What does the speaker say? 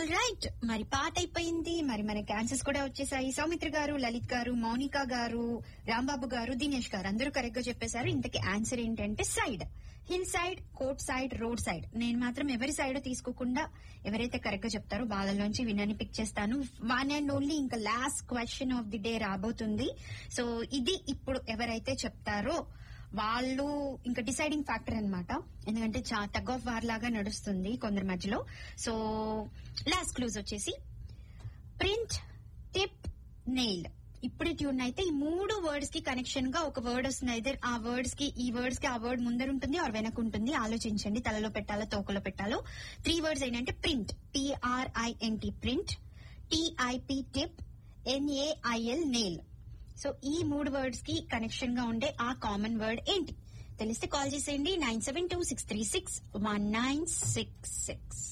all right మరి పాట అయిపోయింది మరి మనకి ఆన్సర్స్ కూడా వచ్చేసాయి సౌమిత్ర గారు లలిత్ గారు మౌనిక గారు రాంబాబు గారు దినేష్ గారు అందరూ కరెక్ట్ గా చెప్పేశారు ఇంతకి ఆన్సర్ ఏంటంటే side hill side court side road side నేను మాత్రం ఎవరి సైడ్ తీసుకోకుండా ఎవరైతే కరెక్ట్ గా చెప్తారో వాళ్ళలోంచి విన్నని పిక్ చేస్తాను వన్ అండ్ ఓన్లీ ఇంకా last question of the day రాబోతుంది సో ఇది ఇప్పుడు ఎవరైతే చెప్తారో వాళ్ళు ఇంకా డిసైడింగ్ ఫ్యాక్టర్ అన్నమాట ఎందుకంటే టగ్ ఆఫ్ వార్ లాగా నడుస్తుంది కొందరి మధ్యలో సో లాస్ట్ క్లూజ్ వచ్చేసి ప్రింట్ టిప్ నెయిల్ ఇప్పుడు ట్యూన్ అయితే ఈ మూడు వర్డ్స్ కి కనెక్షన్ గా ఒక వర్డ్ వస్తుంది అయితే ఆ వర్డ్స్ కి ఈ వర్డ్స్ కి ఆ వర్డ్ ముందర ఉంటుంది ఆర్ వెనక ఉంటుంది ఆలోచించండి తలలో పెట్టాలో తోకలో పెట్టాలో త్రీ వర్డ్స్ ఏంటంటే print P R I N T print T I P tip N A I L nail so ఈ మూడు వర్డ్స్ కి కనెక్షన్ గా ఉండే ఆ కామన్ వర్డ్ ఏంటి తెలిస్తే కాల్ చేసేయండి nine seven two six three six one nine six six